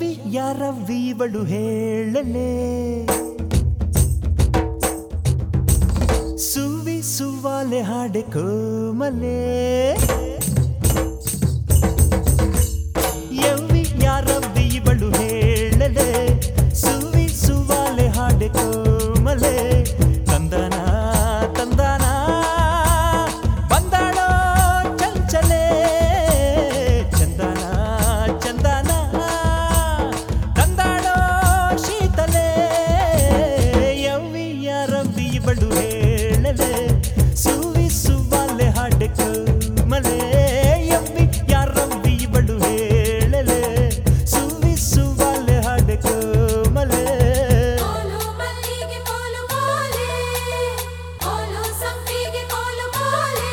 ಯವ್ವಿ ಯಾರವ್ವಿ ಇವಳು ಹೇಳಲೇ ಸುವಿ ಸುವಾಲೆ ಹಾಡೆ ಕೋಮಲೆ ಯವ್ವಿ ಯಾರವ್ವಿ ಇವಳು ಹೇಳಲೆ ಸುವಿ ಸುವಾಲೆ ಹಾಡೆ ಕೋಮಲೆ ತಂದನ ತಂದನ ಬಂದಾಳೋ ಚಂಚಲೆ ಚಂದನ ಚಂದನ ತಂದಾಳೋ ಶೀತಲೆ ಯವ್ವಿ ಯಾರವ್ವಿ ಇವಳು ಹೇಳಲೆ ಸುವಿ ಸುವಾಲೆ ಹಾಡೆ ಕೋಮಲೆ ಯವ್ವಿ ಯಾರವ್ವಿ ಇವಳು ಹೇಳಲೆ ಸುವಿ ಸುವಾಲೆ ಹಾಡೆ ಕೋಮಲೆ ಕೋಲು ಮಲ್ಲಿಗೆ ಕೋಲು ಕೋಲೆ ಕೋಲು ಸಂಪಿಗೆ ಕೋಲು ಕೋಲೆ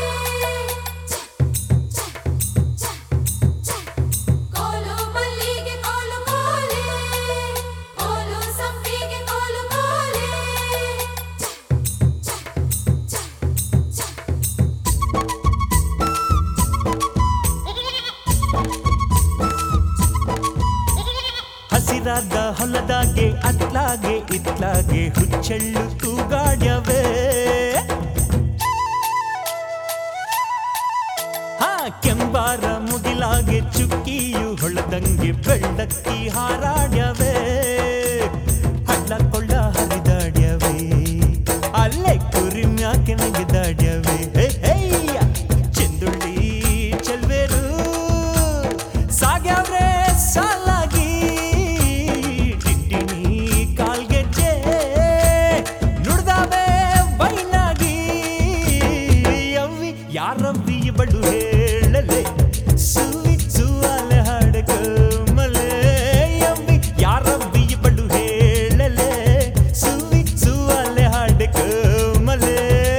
ಕೋಲು ಮಲ್ಲಿಗೆ ಕೋಲು ಕೋಲೆ ಕೋಲು ಸಂಪಿಗೆ ಕೋಲು ಕೋಲೆ ಹಸಿರಾದ ಹೊಲದಾಗೆ ಅತ್ಲಾಗೆ ಇತ್ಲಾಗೆ ಹುಚ್ಚೆಳ್ಳು ತೂಗಾಡ್ಯವೇ ಹಾ ಕೆಂಬಾರ ಮುಗಿಲಾಗೆ ಚುಕ್ಕಿಯು ಹೊಳದಂಗೆ ಬೆಳ್ಳಕ್ಕಿ ಹಾರಾಡ್ಯವೇ ಹಳ್ಳ ಕೊಳ್ಳ ಹರಿದಾಡ್ಯವೇ ಅಲ್ಲೇ ಕುರಿ ಮ್ಯಾಕೆ ನಗಿದಾಡ್ಯವೇ ಹೇ ಹೇಯ್ಯ ಚೆಂದುಳ್ಳಿ ಚೆಲ್ವೇರು ಸಾಗ್ಯಾವ್ರೆ ಸಾಲಾಗಿ ಟಿಂಟಿಣಿ ಕಾಲ್ಗೆಜ್ಜೆ ನುಡ್ದಾವೆ ಬೈನಾಗಿ ಯವ್ವಿ ಯಾರವ್ವಿ ಇವಳು ಹೇಳಲೆ ಸುವಿ ಸುವಾಲೆ ಹಾಡಕ ಮಲೆ ಯವ್ವಿ ಯಾರವ್ವಿ ಇವಳು ಹೇಳಲೆ ಸುವಿ ಸುವಾಲೆ ಹಾಡಕ ಮಲೆ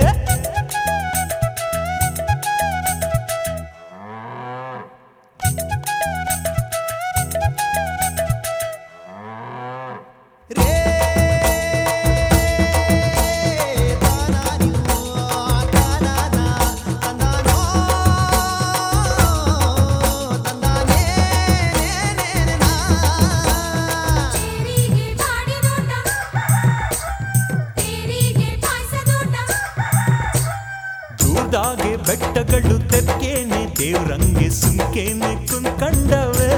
ತೇರಿಗೆ ಬಾಡಿದೋಟ ತೇರಿಗೆ ಪಾಯಸದೋಟ ದೂದಾಗೆ ಬೆಟ್ಟಗಳು ತೆಕ್ಕೇನೆ ದೇವ್ರಂಗೆ ಸುಮ್ಕೇನೆ ಕುಂಕಂಡವೆ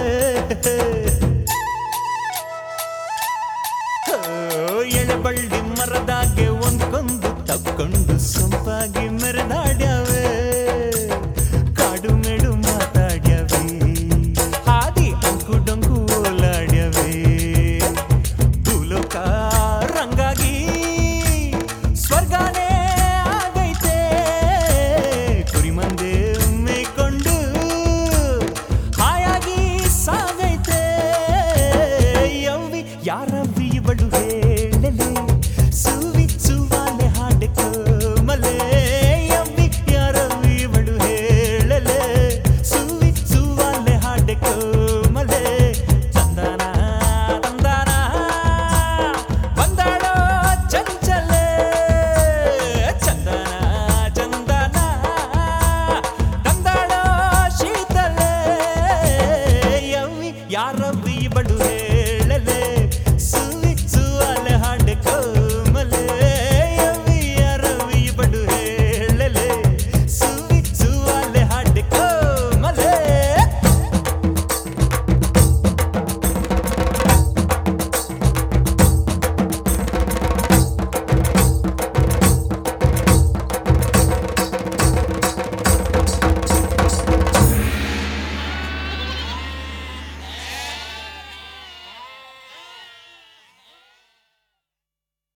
ಹೋ, ಎಳೆಬಳ್ಳಿ ಮರದಾಗೆ ಒಂದ್ಕೊಂದು ತಕ್ಕೊಂಡು ಸೊಂಪಾಗಿ ಮೆರೆದಾಡ್ಯವೆ